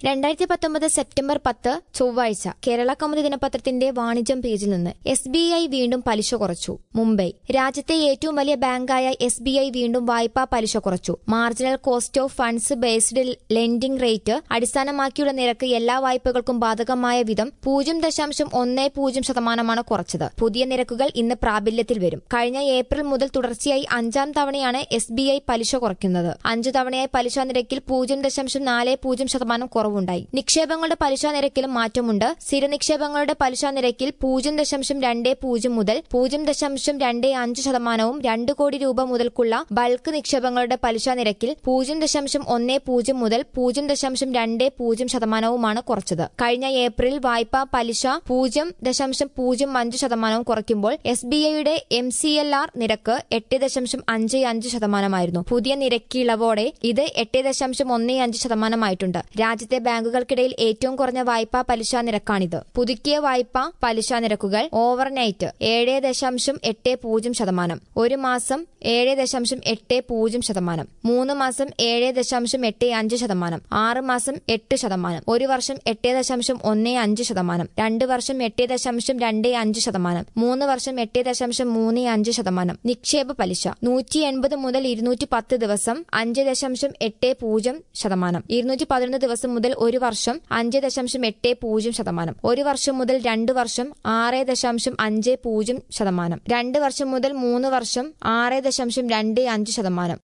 രണ്ടായിരത്തി പത്തൊമ്പത് സെപ്റ്റംബർ പത്ത് ചൊവ്വാഴ്ച കേരള കൗമുദി ദിനപത്രത്തിന്റെ വാണിജ്യം പേജിൽ നിന്ന് എസ് ബി ഐ വീണ്ടും പലിശ കുറച്ചു മുംബൈ രാജ്യത്തെ ഏറ്റവും വലിയ ബാങ്കായ എസ് ബി ഐ വീണ്ടും വായ്പാ പലിശ കുറച്ചു marginal cost of funds based lending rate അടിസ്ഥാനമാക്കിയുള്ള നിരക്ക് എല്ലാ വായ്പകൾക്കും ബാധകമായ വിധം പൂജ്യം ദശാംശം ഒന്ന് പൂജ്യം ശതമാനമാണ് കുറച്ചത് പുതിയ നിരക്കുകൾ ഇന്ന് പ്രാബല്യത്തിൽ വരും കഴിഞ്ഞ ഏപ്രിൽ മുതൽ തുടർച്ചയായി അഞ്ചാം തവണയാണ് എസ് ബി ഐ പലിശ കുറയ്ക്കുന്നത് അഞ്ചു തവണയായി പലിശ നിരക്കിൽ പൂജ്യം ദശാംശം നാല് പൂജ്യം ശതമാനം കുറവുണ്ടായി നിക്ഷേപങ്ങളുടെ പലിശ നിരക്കിലും മാറ്റമുണ്ട് സ്ഥിര നിക്ഷേപങ്ങളുടെ പലിശ നിരക്കിൽ പൂജ്യം ദശാംശം രണ്ട് പൂജ്യം മുതൽ പൂജ്യം ദശാംശം രണ്ട് അഞ്ച് ശതമാനവും രണ്ട് കോടി രൂപ മുതൽക്കുള്ള ബൾക്ക് നിക്ഷേപങ്ങളുടെ പലിശ നിരക്കിൽ പൂജ്യം ദശാംശം ഒന്ന് പൂജ്യം മുതൽ പൂജ്യം ദശാംശം രണ്ട് പൂജ്യം ശതമാനവുമാണ് കുറച്ചത് കഴിഞ്ഞ ഏപ്രിൽ വായ്പാ പലിശ പൂജ്യം ദശാംശം പൂജ്യം അഞ്ച് ശതമാനവും കുറയ്ക്കുമ്പോൾ എസ് ബി ഐയുടെ എം സി എൽ ആർ നിരക്ക് എട്ട് ദശാംശം അഞ്ച് അഞ്ച് ശതമാനമായിരുന്നു പുതിയ നിരക്കിളവോടെ ഇത് എട്ട് ദശാംശം ഒന്ന് അഞ്ച് ശതമാനമായിട്ടുണ്ട് രാജ്യത്തെ ബാങ്കുകൾക്കിടയിൽ ഏറ്റവും കുറഞ്ഞ വായ്പാ പലിശ നിരക്കാണിത് പുതുക്കിയ വായ്പാ പലിശ നിരക്കുകൾ ഓവർനൈറ്റ് ഏഴ് ദശാംശം എട്ട് പൂജ്യം ശതമാനം ഒരു മാസം ഏഴ് ദശാംശം എട്ട് പൂജ്യം ശതമാനം മൂന്ന് മാസം ഏഴ് ദശാംശം എട്ട് അഞ്ച് ശതമാനം ആറ് മാസം എട്ട് ശതമാനം ഒരു വർഷം എട്ട് ദശാംശം ഒന്ന് അഞ്ച് ശതമാനം രണ്ട് വർഷം എട്ട് ദശാംശം രണ്ട് അഞ്ച് ശതമാനം മൂന്ന് വർഷം എട്ട് ദശാംശം മൂന്ന് അഞ്ച് ശതമാനം നിക്ഷേപ പലിശ നൂറ്റി എൺപത് മുതൽ ഇരുന്നൂറ്റി പത്ത് ദിവസം അഞ്ച് ദശാംശം എട്ട് പൂജ്യം ശതമാനം ഇരുന്നൂറ്റി പതിനൊന്ന് ദിവസം മുതൽ ഒരു വർഷം അഞ്ച് ദശാംശം എട്ട് പൂജ്യം ശതമാനം ഒരു വർഷം മുതൽ രണ്ട് വർഷം ആറ് ദശാംശം അഞ്ച് പൂജ്യം ശതമാനം രണ്ട് വർഷം മുതൽ മൂന്ന് വർഷം ആറ് ദശാംശം രണ്ട് അഞ്ച് ശതമാനം